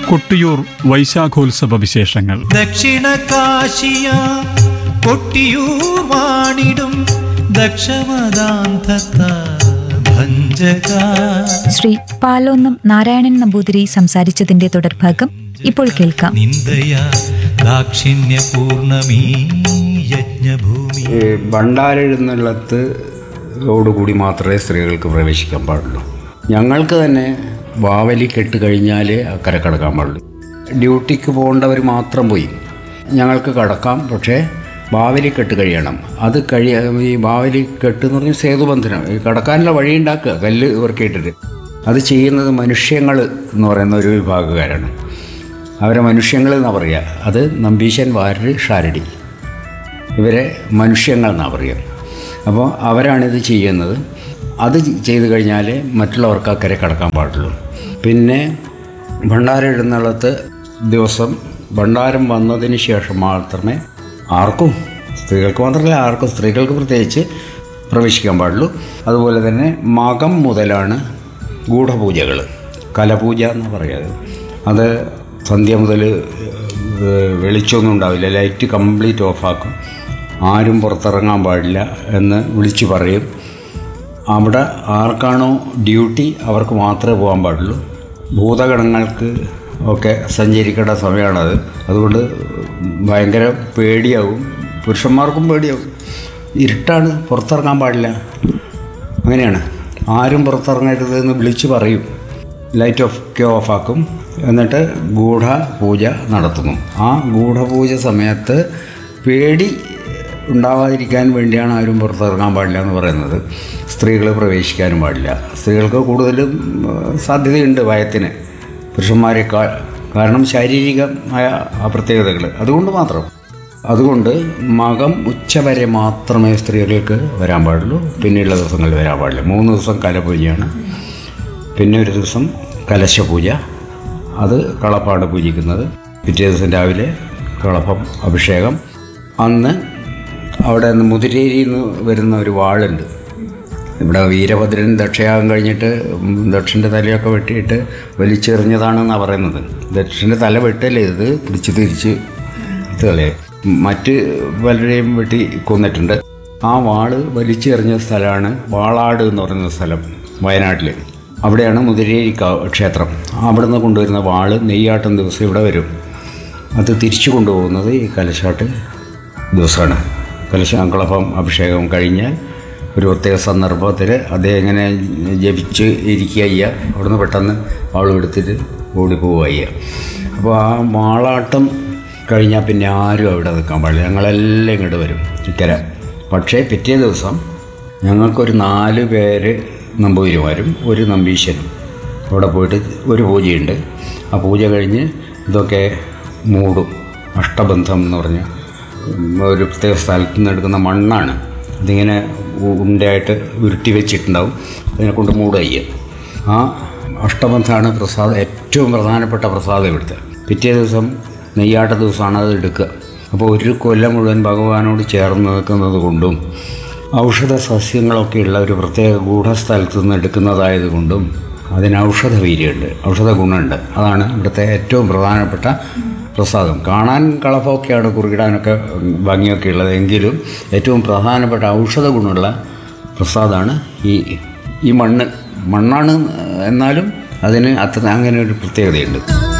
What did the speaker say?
കൊട്ടിയൂർ വൈശാഖോത്സവ വിശേഷങ്ങൾ ദക്ഷിണ കാശിയ കൊട്ടിയൂർ വാണിടും ദക്ഷമദാന്തത്ത ഭഞ്ജക ശ്രീ പാലോന്നം നാരായണൻ നമ്പൂതിരി സംസാരിച്ചതിന്റെ തുടർഭാഗം ഇപ്പോൾ കേൾക്കാം നിന്ദയ ദാക്ഷിണ്യ പൂർണമീ യജ്ഞഭൂമി ഈ ഭണ്ഡാരെഴുന്നള്ളത്ത് ഓടുകൂടി മാത്രമേ സ്ത്രീകൾക്ക് പ്രവേശിക്കാൻ പാടുള്ളൂ ഞങ്ങൾക്ക് തന്നെ വാവലി കെട്ട് കഴിഞ്ഞാലേ അക്കരെ കടക്കാൻ പാടുള്ളൂ ഡ്യൂട്ടിക്ക് പോകേണ്ടവർ മാത്രം പോയി ഞങ്ങൾക്ക് കടക്കാം പക്ഷേ ബാവലി കെട്ട് കഴിയണം അത് കഴിയ ഈ ബാവലി കെട്ട് എന്ന് പറഞ്ഞാൽ സേതുബന്ധനം ഈ കടക്കാനുള്ള വഴി ഉണ്ടാക്കുക കല്ല് ഇവർക്കിട്ടിട്ട് അത് ചെയ്യുന്നത് മനുഷ്യങ്ങൾ എന്ന് പറയുന്ന ഒരു വിഭാഗക്കാരാണ് അവരെ മനുഷ്യങ്ങൾ എന്നാണ് പറയുക അത് നമ്പീശൻ വാരര് ഷാരടി ഇവരെ മനുഷ്യങ്ങൾ എന്നാണ് പറയുക അപ്പോൾ അവരാണിത് ചെയ്യുന്നത് അത് ചെയ്തു കഴിഞ്ഞാൽ മറ്റുള്ളവർക്ക് അക്കരെ കടക്കാൻ പാടുള്ളൂ പിന്നെ ഭണ്ഡാരം എഴുന്നള്ളത്ത് ദിവസം ഭണ്ഡാരം വന്നതിന് ശേഷം മാത്രമേ ആർക്കും സ്ത്രീകൾക്ക് മാത്രമല്ല ആർക്കും സ്ത്രീകൾക്ക് പ്രത്യേകിച്ച് പ്രവേശിക്കാൻ പാടുള്ളൂ അതുപോലെ തന്നെ മകം മുതലാണ് ഗൂഢപൂജകൾ കലപൂജ എന്ന് പറയുന്നത് അത് സന്ധ്യ മുതൽ ഏഹ്, വെളിച്ചമൊന്നും ഉണ്ടാവില്ല ലൈറ്റ് കംപ്ലീറ്റ് ഓഫാക്കും ആരും പുറത്തിറങ്ങാൻ പാടില്ല എന്ന് വിളിച്ചു പറയും അവിടെ ആർക്കാണോ ഡ്യൂട്ടി അവർക്ക് മാത്രമേ പോകാൻ പാടുള്ളൂ ഭൂതഗണങ്ങൾക്ക് ഒക്കെ സഞ്ചരിക്കേണ്ട സമയമാണത് അതുകൊണ്ട് ഭയങ്കര പേടിയാവും പുരുഷന്മാർക്കും പേടിയാവും ഇരുട്ടാണ് പുറത്തിറങ്ങാൻ പാടില്ല അങ്ങനെയാണ് ആരും പുറത്തിറങ്ങരുത് എന്ന് വിളിച്ചു പറയും ലൈറ്റ് ഓഫ് ഒക്കെ ഓഫാക്കും എന്നിട്ട് ഗൂഢപൂജ നടത്തുന്നു ആ ഗൂഢപൂജ സമയത്ത് പേടി ഉണ്ടാവാതിരിക്കാൻ വേണ്ടിയാണ് ആരും പുറത്തിറങ്ങാൻ പാടില്ല എന്ന് പറയുന്നത് സ്ത്രീകൾ പ്രവേശിക്കാനും പാടില്ല സ്ത്രീകൾക്ക് കൂടുതലും ഏഹ്, സാധ്യതയുണ്ട് ഭയത്തിന് പുരുഷന്മാരെക്കാൾ കാരണം ശാരീരികമായ ആ പ്രത്യേകതകൾ അതുകൊണ്ട് മാത്രം അതുകൊണ്ട് മകം ഉച്ചവരെ മാത്രമേ സ്ത്രീകൾക്ക് വരാൻ പാടുള്ളൂ പിന്നെയുള്ള ദിവസങ്ങളിൽ വരാൻ പാടില്ല മൂന്ന് ദിവസം കലപൂജയാണ് പിന്നെ ഒരു ദിവസം കലശപൂജ അത് കളപ്പാണ് പൂജിക്കുന്നത് പിറ്റേ ദിവസം രാവിലെ കളപ്പം അഭിഷേകം അന്ന് അവിടെ നിന്ന് മുതിരേരിയിൽ നിന്ന് വരുന്ന ഒരു വാളുണ്ട് ഇവിടെ വീരഭദ്രൻ ദക്ഷയാഗം കഴിഞ്ഞിട്ട് ദക്ഷൻ്റെ തലയൊക്കെ വെട്ടിയിട്ട് വലിച്ചെറിഞ്ഞതാണെന്നാണ് പറയുന്നത് ദക്ഷൻ്റെ തല വെട്ടല്ലേ ഇത് പിടിച്ച് തിരിച്ച് കളയെ മറ്റ് പലരെയും വെട്ടി കൊന്നിട്ടുണ്ട് ആ വാള് വലിച്ചെറിഞ്ഞ സ്ഥലമാണ് വാളാട് എന്ന് പറയുന്ന സ്ഥലം വയനാട്ടിൽ അവിടെയാണ് മുതിരേരി കാ- ക്ഷേത്രം അവിടുന്ന് കൊണ്ടുവരുന്ന വാള് നെയ്യാട്ടം ദിവസം ഇവിടെ വരും അത് തിരിച്ചു കൊണ്ടുപോകുന്നത് ഈ കലശാട്ട് ദിവസമാണ് കലശാങ്കളപ്പം അഭിഷേകം കഴിഞ്ഞാൽ ഒരു പ്രത്യേക സന്ദർഭത്തിൽ അദ്ദേഹം ഇങ്ങനെ ജപിച്ച് ഇരിക്കുക ചെയ്യുക അവിടുന്ന് പെട്ടെന്ന് വാളും എടുത്തിട്ട് ഓടിപ്പോവുക ചെയ്യുക അപ്പോൾ ആ വാളാട്ടം കഴിഞ്ഞാൽ പിന്നെ ആരും അവിടെ നിൽക്കാൻ പാടില്ല ഞങ്ങളെല്ലാം ഇങ്ങോട്ട് വരും ഇക്കര പക്ഷേ പിറ്റേ ദിവസം ഞങ്ങൾക്കൊരു നാല് പേര് നമ്പൂതിരിമാരും ഒരു നമ്പീശനും അവിടെ പോയിട്ട് ഒരു പൂജയുണ്ട് ആ പൂജ കഴിഞ്ഞ് ഇതൊക്കെ മൂടും അഷ്ടബന്ധം എന്ന് പറഞ്ഞ ഉം, ഒരു പ്രത്യേക സ്ഥലത്ത് നിന്ന് എടുക്കുന്ന മണ്ണാണ് അതിങ്ങനെ ഉ- ഉണ്ടയായിട്ട് ഉരുട്ടി വെച്ചിട്ടുണ്ടാവും അതിനെ കൊണ്ട് മൂടുക ചെയ്യുക ആ അഷ്ടബന്ധമാണ് പ്രസാദം ഏറ്റവും പ്രധാനപ്പെട്ട പ്രസാദം ഇവിടുത്തെ പിറ്റേ ദിവസം നെയ്യാട്ട ദിവസമാണ് അത് എടുക്കുക അപ്പോൾ ഒരു കൊല്ലം മുഴുവൻ ഭഗവാനോട് ചേർന്ന് നിൽക്കുന്നത് കൊണ്ടും ഔഷധ സസ്യങ്ങളൊക്കെയുള്ള ഒരു പ്രത്യേക ഗൂഢസ്ഥലത്ത് നിന്ന് എടുക്കുന്നതായതുകൊണ്ടും അതിന് ഔഷധ വീര്യമുണ്ട് ഔഷധ ഗുണമുണ്ട് അതാണ് ഇവിടുത്തെ ഏറ്റവും പ്രധാനപ്പെട്ട പ്രസാദം കാണാൻ കളപ്പമൊക്കെയാണ് കുറുകിടാനൊക്കെ ഭംഗിയൊക്കെ ഉള്ളത് എങ്കിലും ഏറ്റവും പ്രധാനപ്പെട്ട ഔഷധ ഗുണമുള്ള പ്രസാദമാണ് ഈ ഈ മണ്ണ് മണ്ണാണ് എന്നാലും അതിന് അത്ര അങ്ങനെ ഒരു പ്രത്യേകതയുണ്ട്